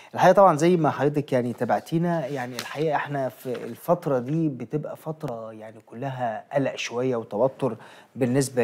الحقيقه طبعا زي ما حضرتك يعني تابعتينا يعني الحقيقه احنا في الفتره دي بتبقى فتره يعني كلها قلق شويه وتوتر بالنسبه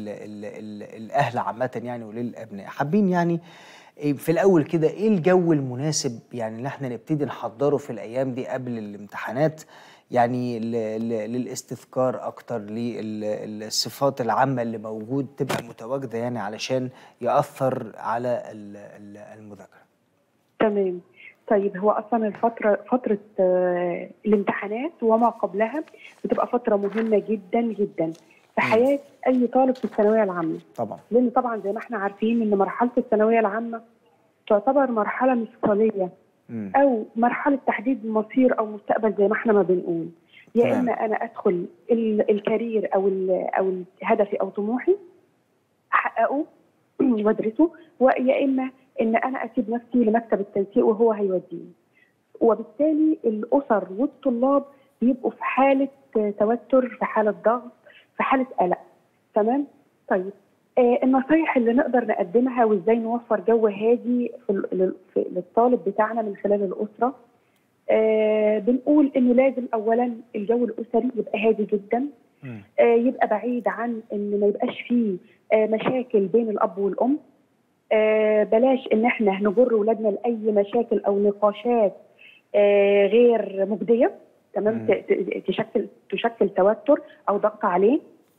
للاهل عامه يعني وللابناء حابين يعني في الاول كده ايه الجو المناسب يعني اللي احنا نبتدي نحضره في الايام دي قبل الامتحانات يعني للاستذكار اكتر للصفات العامه اللي موجود تبقى متواجده يعني علشان ياثر على المذاكره تمام طيب هو اصلا الفتره فتره آه الامتحانات وما قبلها بتبقى فتره مهمه جدا جدا في حياه اي طالب في الثانويه العامه طبعا لان طبعا زي ما احنا عارفين ان مرحله الثانويه العامه تعتبر مرحله مفصليه او مرحله تحديد مصير او مستقبل زي ما احنا ما بنقول يا اما انا ادخل الكارير او او هدفي او طموحي احققه وادرسه ويا اما ان انا اسيب نفسي لمكتب التنسيق وهو هيوديني وبالتالي الاسر والطلاب بيبقوا في حاله توتر في حاله ضغط في حاله قلق تمام طيب آه النصايح اللي نقدر نقدمها وازاي نوفر جو هادي في للطالب بتاعنا من خلال الاسره آه بنقول انه لازم اولا الجو الاسري يبقى هادي جدا آه يبقى بعيد عن ان ما يبقاش فيه آه مشاكل بين الاب والام آه بلاش ان احنا نجر اولادنا لاي مشاكل او نقاشات آه غير مجديه تمام تشكل تشكل توتر او ضغط عليه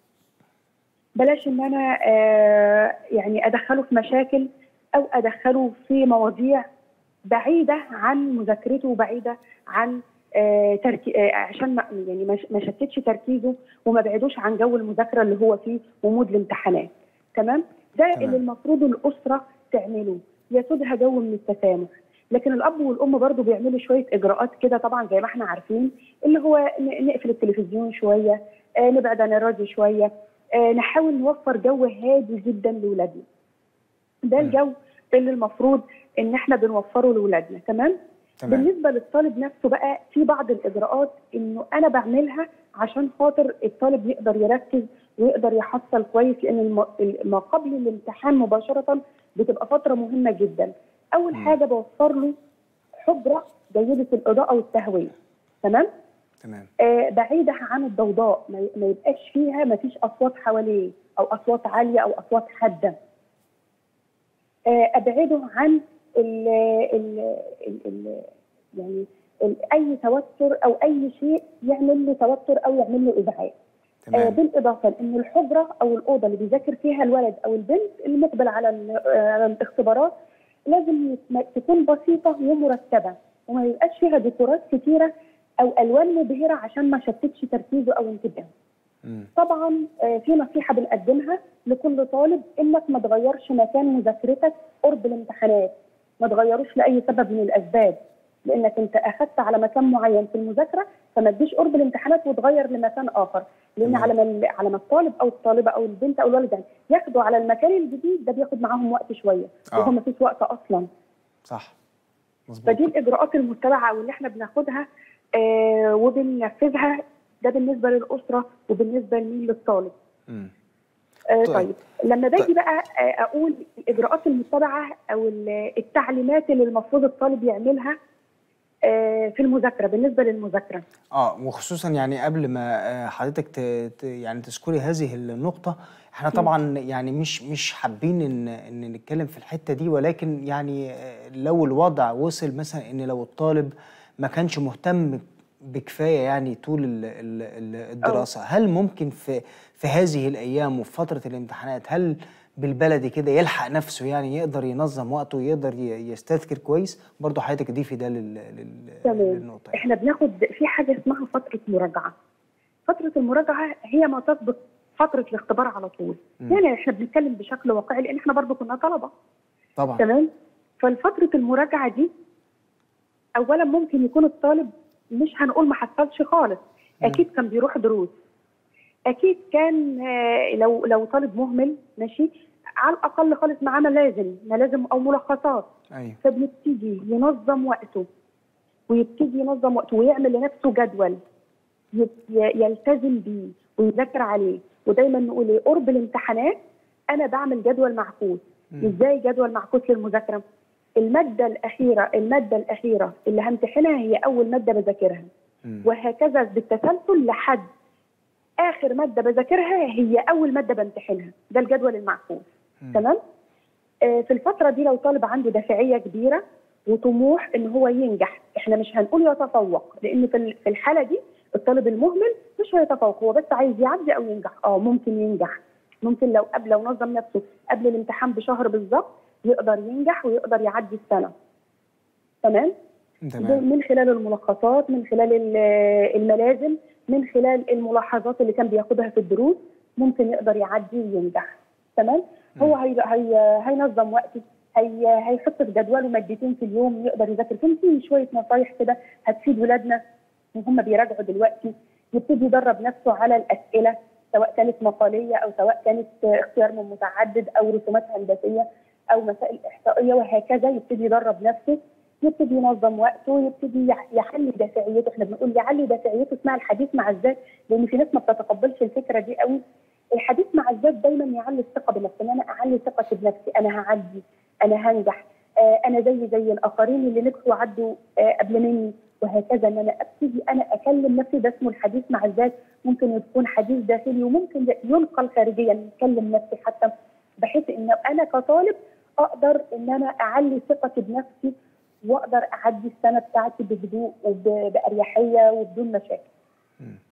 بلاش ان انا آه يعني ادخله في مشاكل او ادخله في مواضيع بعيده عن مذاكرته وبعيده عن آه تركي آه عشان ما يعني ما شتتش تركيزه وما بعدوش عن جو المذاكره اللي هو فيه ومود الامتحانات تمام ده اللي المفروض الاسره تعمله يسودها جو من التسامح لكن الاب والام برضو بيعملوا شويه اجراءات كده طبعا زي ما احنا عارفين اللي هو نقفل التلفزيون شويه آه نبعد عن الراديو شويه آه نحاول نوفر جو هادي جدا لاولادنا ده الجو اللي المفروض ان احنا بنوفره لاولادنا تمام تمام. بالنسبه للطالب نفسه بقى في بعض الاجراءات انه انا بعملها عشان خاطر الطالب يقدر يركز ويقدر يحصل كويس لان ما قبل الامتحان مباشره بتبقى فتره مهمه جدا. اول م. حاجه بوفر له حجره جيده الاضاءه والتهويه. تمام؟ تمام آه بعيده عن الضوضاء ما يبقاش فيها ما فيش اصوات حواليه او اصوات عاليه او اصوات حاده. آه ابعده عن ال ال ال ال يعني ال اي توتر او اي شيء يعمل له توتر او يعمل له ازعاج. آه بالاضافه ان الحجره او الاوضه اللي بيذاكر فيها الولد او البنت المقبل على على الاختبارات لازم تكون بسيطه ومرتبه وما يبقاش فيها ديكورات كتيره او الوان مبهره عشان ما شتتش تركيزه او انتباهه. طبعا آه في نصيحه بنقدمها لكل طالب انك ما تغيرش مكان مذاكرتك قرب الامتحانات ما تغيروش لاي سبب من الاسباب لانك انت اخذت على مكان معين في المذاكره فما تجيش قرب الامتحانات وتغير لمكان اخر لان على ما على ما الطالب او الطالبه او البنت او الولد يعني ياخدوا على المكان الجديد ده بياخد معاهم وقت شويه آه. وهو ما فيش وقت اصلا صح مظبوط فدي الاجراءات المتبعه واللي احنا بناخدها آه وبننفذها ده بالنسبه للاسره وبالنسبه لمين للطالب امم آه طيب. طيب لما باجي بقى اقول الاجراءات المتبعه او التعليمات اللي المفروض الطالب يعملها في المذاكره بالنسبه للمذاكره اه وخصوصا يعني قبل ما حضرتك ت... ت... يعني تذكري هذه النقطه احنا طبعا يعني مش مش حابين ان ان نتكلم في الحته دي ولكن يعني لو الوضع وصل مثلا ان لو الطالب ما كانش مهتم بكفايه يعني طول الدراسه أوه. هل ممكن في في هذه الايام وفي فتره الامتحانات هل بالبلدي كده يلحق نفسه يعني يقدر ينظم وقته ويقدر يستذكر كويس برضه حضرتك ضيفي ده لل... لل... للنقطه يعني. احنا بناخد في حاجه اسمها فتره مراجعه فتره المراجعه هي ما تسبق فتره الاختبار على طول م. يعني احنا بنتكلم بشكل واقعي لان احنا برضه كنا طلبه طبعا تمام فالفتره المراجعه دي اولا ممكن يكون الطالب مش هنقول ما حصلش خالص اكيد كان بيروح دروس اكيد كان لو لو طالب مهمل ماشي على الاقل خالص معاه ملازم ملازم او ملخصات ايوه فبنبتدي ينظم وقته ويبتدي ينظم وقته ويعمل لنفسه جدول يلتزم بيه ويذاكر عليه ودايما نقول ايه قرب الامتحانات انا بعمل جدول معكوس ازاي جدول معكوس للمذاكره الماده الاخيره الماده الاخيره اللي همتحنها هي اول ماده بذاكرها مم. وهكذا بالتسلسل لحد اخر ماده بذاكرها هي اول ماده بامتحنها ده الجدول المعقول مم. تمام آه، في الفتره دي لو طالب عنده دافعيه كبيره وطموح ان هو ينجح احنا مش هنقول يتفوق لان في ال- في الحاله دي الطالب المهمل مش هيتفوق هو بس عايز يعدي او ينجح اه ممكن ينجح ممكن لو قبل لو نظم نفسه قبل الامتحان بشهر بالظبط يقدر ينجح ويقدر يعدي السنه تمام تمام من خلال الملخصات من خلال ال- الملازم من خلال الملاحظات اللي كان بياخدها في الدروس ممكن يقدر يعدي وينجح تمام هو هي هي هينظم وقته هي هيحط في جدوله مادتين في اليوم يقدر يذاكر فيهم في شويه نصايح كده هتفيد ولادنا وهم بيراجعوا دلوقتي يبتدي يدرب نفسه على الاسئله سواء كانت مقاليه او سواء كانت اختيار من متعدد او رسومات هندسيه او مسائل احصائيه وهكذا يبتدي يدرب نفسه يبتدي ينظم وقته يبتدي يع- يعلي دافعيته احنا بنقول يعلي دافعيته اسمها الحديث مع الذات لان في ناس ما بتتقبلش الفكره دي قوي الحديث مع الذات دايما يعلي الثقه بنفسي ان انا اعلي ثقتي بنفسي انا هعدي انا هنجح آه انا زي زي الاخرين اللي نجحوا وعدوا آه قبل مني وهكذا ان انا ابتدي انا اكلم نفسي ده اسمه الحديث مع الذات ممكن يكون حديث داخلي وممكن ينقل خارجيا نتكلم نفسي حتى بحيث ان انا كطالب اقدر ان انا اعلي ثقتي بنفسي واقدر اعدي السنه بتاعتي بهدوء وباريحيه وبدون مشاكل